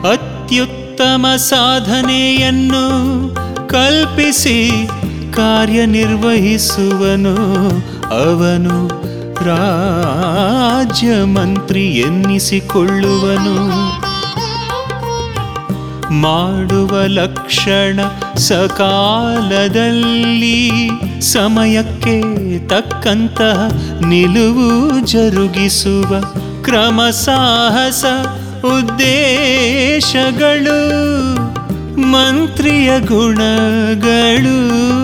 ಅತ್ಯುತ್ತಮ ಸಾಧನೆಯನ್ನು ಕಲ್ಪಿಸಿ ಕಾರ್ಯನಿರ್ವಹಿಸುವನು ಅವನು ರಾಜ್ಯ ಮಂತ್ರಿ ಎನ್ನಿಸಿಕೊಳ್ಳುವನು ಮಾಡುವ ಲಕ್ಷಣ ಸಕಾಲದಲ್ಲಿ ಸಮಯಕ್ಕೆ ತಕ್ಕಂತಹ ನಿಲುವು ಜರುಗಿಸುವ ಕ್ರಮ ಸಾಹಸ ಉದ್ದೇಶಗಳು ಮಂತ್ರಿಯ ಗುಣಗಳು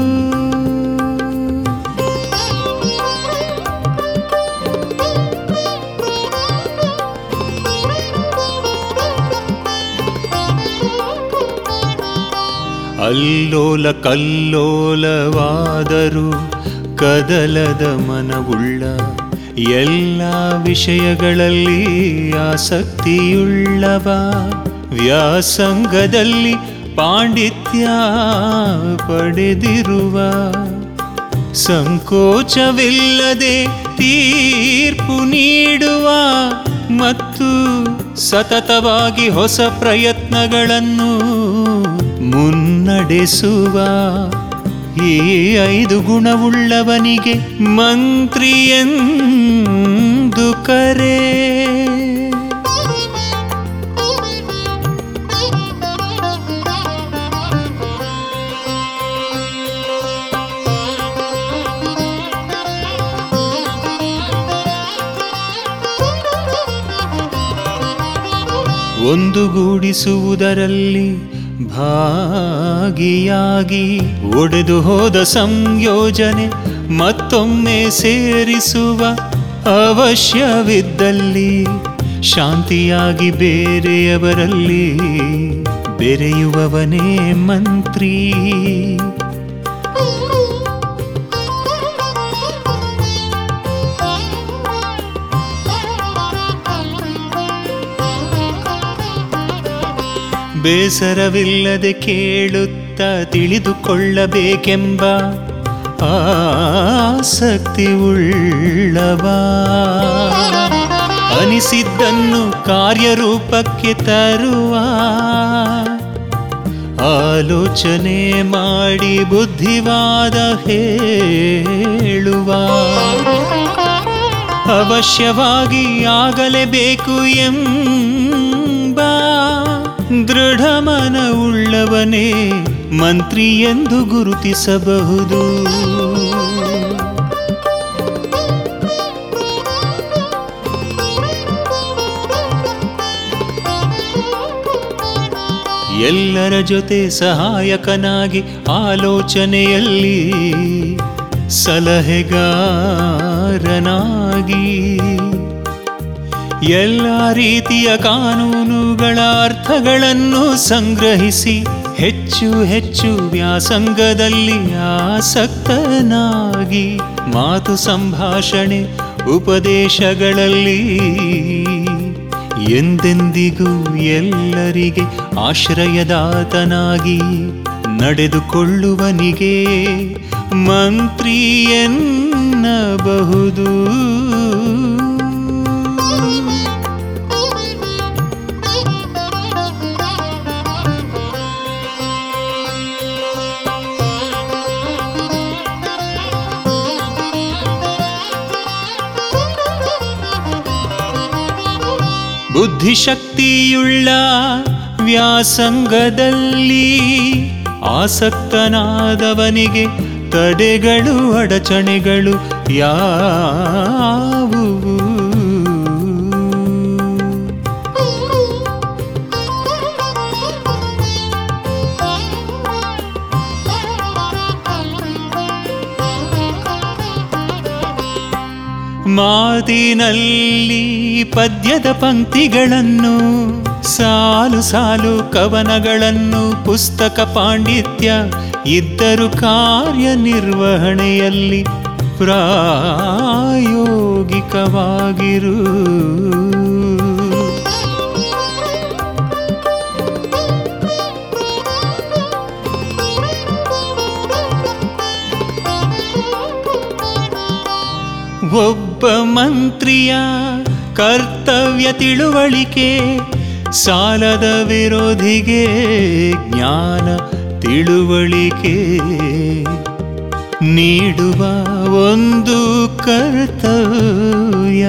ಅಲ್ಲೋಲ ಕಲ್ಲೋಲವಾದರೂ ಕದಲದ ಮನವುಳ್ಳ ಎಲ್ಲ ವಿಷಯಗಳಲ್ಲಿ ಆಸಕ್ತಿಯುಳ್ಳವ ವ್ಯಾಸಂಗದಲ್ಲಿ ಪಾಂಡಿತ್ಯ ಪಡೆದಿರುವ ಸಂಕೋಚವಿಲ್ಲದೆ ತೀರ್ಪು ನೀಡುವ ಮತ್ತು ಸತತವಾಗಿ ಹೊಸ ಪ್ರಯತ್ನಗಳನ್ನು ಮುನ್ನಡೆಸುವ ಈ ಐದು ಗುಣವುಳ್ಳವನಿಗೆ ಮಂತ್ರಿಯೆಂದು ಕರೆ ಒಂದುಗೂಡಿಸುವುದರಲ್ಲಿ ಭಾಗಿಯಾಗಿ ಒಡೆದು ಹೋದ ಸಂಯೋಜನೆ ಮತ್ತೊಮ್ಮೆ ಸೇರಿಸುವ ಅವಶ್ಯವಿದ್ದಲ್ಲಿ ಶಾಂತಿಯಾಗಿ ಬೇರೆಯವರಲ್ಲಿ ಬೆರೆಯುವವನೇ ಮಂತ್ರಿ ಬೇಸರವಿಲ್ಲದೆ ಕೇಳುತ್ತ ತಿಳಿದುಕೊಳ್ಳಬೇಕೆಂಬ ಆಸಕ್ತಿ ಉಳ್ಳವ ಅನಿಸಿದ್ದನ್ನು ಕಾರ್ಯರೂಪಕ್ಕೆ ತರುವ ಆಲೋಚನೆ ಮಾಡಿ ಬುದ್ಧಿವಾದ ಹೇಳುವ ಅವಶ್ಯವಾಗಿ ಆಗಲೇಬೇಕು ಎಂಬ ದೃಢಮನ ಉಳ್ಳವನೇ ಮಂತ್ರಿ ಎಂದು ಗುರುತಿಸಬಹುದು ಎಲ್ಲರ ಜೊತೆ ಸಹಾಯಕನಾಗಿ ಆಲೋಚನೆಯಲ್ಲಿ ಸಲಹೆಗಾರನಾಗಿ ಎಲ್ಲ ರೀತಿಯ ಕಾನೂನುಗಳ ಅರ್ಥಗಳನ್ನು ಸಂಗ್ರಹಿಸಿ ಹೆಚ್ಚು ಹೆಚ್ಚು ವ್ಯಾಸಂಗದಲ್ಲಿ ಆಸಕ್ತನಾಗಿ ಮಾತು ಸಂಭಾಷಣೆ ಉಪದೇಶಗಳಲ್ಲಿ ಎಂದೆಂದಿಗೂ ಎಲ್ಲರಿಗೆ ಆಶ್ರಯದಾತನಾಗಿ ನಡೆದುಕೊಳ್ಳುವನಿಗೆ ಮಂತ್ರಿ ಎನ್ನಬಹುದು ಬುದ್ಧಿಶಕ್ತಿಯುಳ್ಳ ವ್ಯಾಸಂಗದಲ್ಲಿ ಆಸಕ್ತನಾದವನಿಗೆ ತಡೆಗಳು ಅಡಚಣೆಗಳು ಯಾವುವು ಮಾತಿನಲ್ಲಿ ಪದ್ಯದ ಪಂಕ್ತಿಗಳನ್ನು ಸಾಲು ಸಾಲು ಕವನಗಳನ್ನು ಪುಸ್ತಕ ಪಾಂಡಿತ್ಯ ಇದ್ದರು ಕಾರ್ಯನಿರ್ವಹಣೆಯಲ್ಲಿ ಪ್ರಾಯೋಗಿಕವಾಗಿರು ಒಬ್ಬ ಮಂತ್ರಿಯ ಕರ್ತವ್ಯ ತಿಳುವಳಿಕೆ ಸಾಲದ ವಿರೋಧಿಗೆ ಜ್ಞಾನ ತಿಳುವಳಿಕೆ ನೀಡುವ ಒಂದು ಕರ್ತವ್ಯ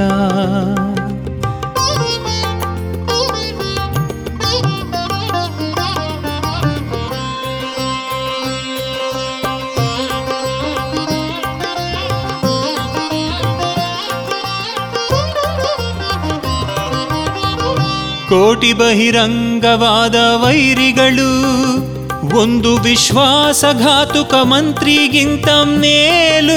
ಕೋಟಿ ಬಹಿರಂಗವಾದ ವೈರಿಗಳು ಒಂದು ವಿಶ್ವಾಸಘಾತುಕ ಮಂತ್ರಿಗಿಂತ ಮೇಲು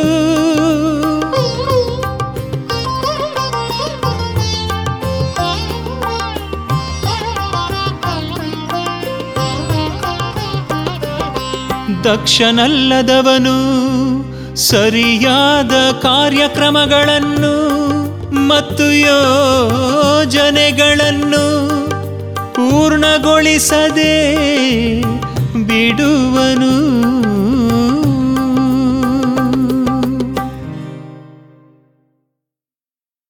ದಕ್ಷನಲ್ಲದವನು ಸರಿಯಾದ ಕಾರ್ಯಕ್ರಮಗಳನ್ನು ಮತ್ತು ಯೋಜನೆಗಳನ್ನು ಪೂರ್ಣಗೊಳಿಸದೆ ಬಿಡುವನು